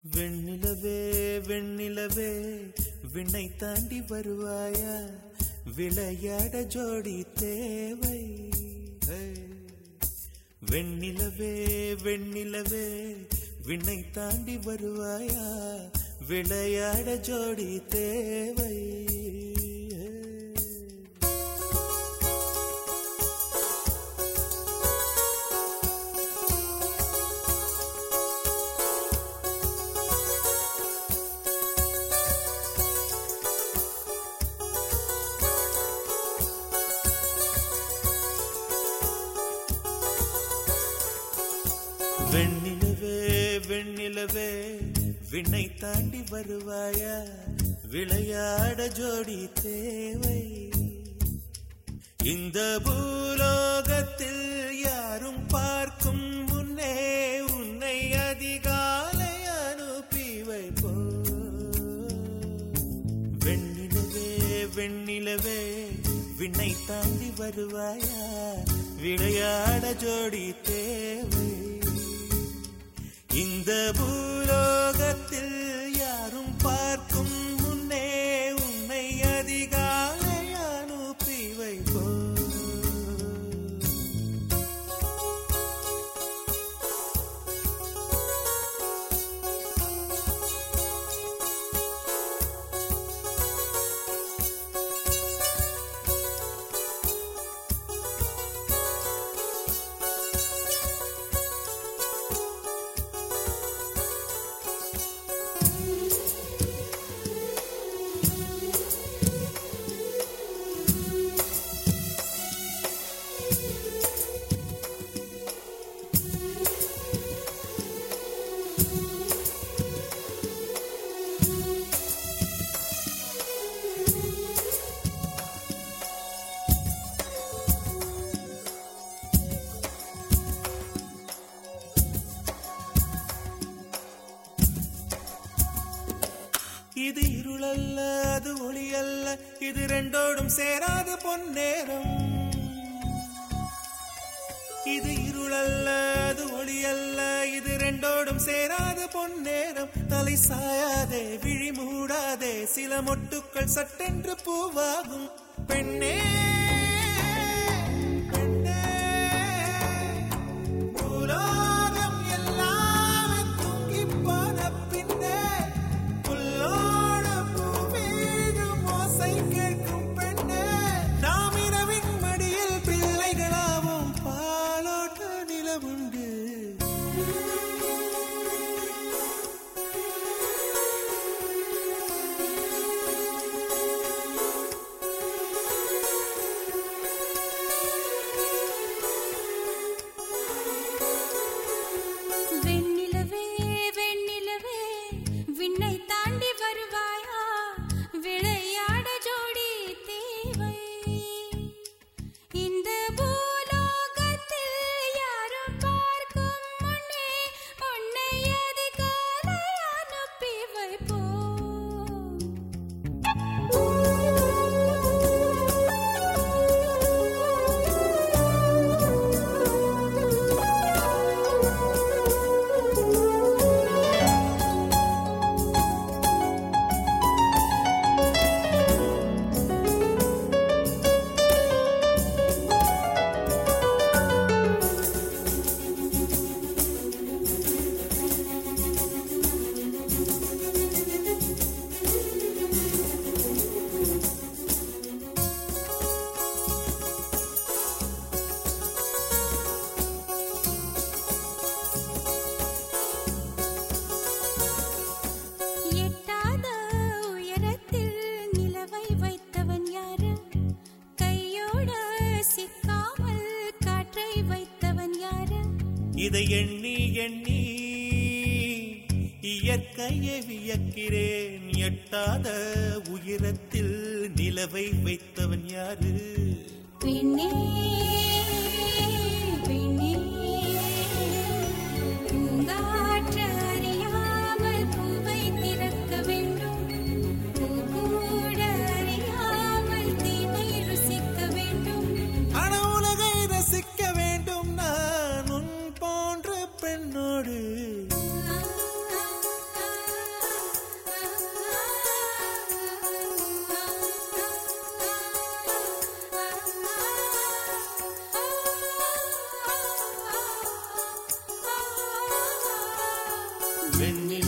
வெண்ணிலவே வெண்ணிலவே விண்ணை தாண்டி வருவாயா விளையாட ஜோடி தேவை ஹே. வெண்ணிலவே வெண்ணிலவே விண்ணை தாண்டி வருவாயா விளையாட ஜோடி தேவை ஹே. வெண்ணிலவே வெண்ணிலவே விண்ணை தாண்டி வருவாயா விளையாட ஜோடி தேவை இந்த பூலோகத்தில் யாரும் பார்க்கும் முன்னே உன்னை அதிகாலை அனுப்பி வைப்போ வெண்ணிலவே வெண்ணிலவே விண்ணை தாண்டி வருவாயா விளையாட ஜோடி தேவை இந்த பூலோகத்தில் யாரும் பார்க்கும் முன்னே உன்னை அதிகாலை அனுப்பி வைப்போ இது இருளல்ல அது ஒளி அல்ல இது ரெண்டோடும் சேராத பொன்னேரம் இது இருளல்ல அது ஒளி அல்ல இது ரெண்டோடும் சேராத பொன்னேரம் தலை சாயாதே விழி மூடாதே சில மொட்டுக்கள் சட்டென்று பூவாகும் பெண்ணே பெண்ணே, பூலோகம் எல்லாமே தூங்கிப் போன பின்னே, புல்லோடு பூவீழும் ஓசை கேட்கும் பெண்ணே, நாம் இரவின் மடியில் பிள்ளைகளாவோம் பாலோட்ட நிலவுண்டு வெண்ணிலவே வெண்ணிலவே விண்ணை தாண்டி வருவாயா விளையாட ஜோடி தேவை இந்த பூலோகத்தில் யாரும் பார்க்கும் முன்னே உன்னை அதிகாலை அனுப்பி வைப்போம் எட்டாத உயரத்தில் நிலவை வைத்தவன் யாரு கையோட சிக்காமல் காற்றை வைத்தவன் யாரு இதை எண்ணி எண்ணி இயற்கையை வியக்கிறேன் எட்டாத உயரத்தில் நிலவை வைத்தவன் யாரு பெண்ணே பெண்ணே பூங்காற்று அறியாமல் பூவை திறக்க வேண்டும் பூ கூட அறியாமல் தீமை ருசிக்க வேண்டும் ஆன உலகை ரசிக்க வேண்டும் நான் உன் போன்ற பெண்ணோடு ஆ, ஆ, ஆ. வெண்ணில்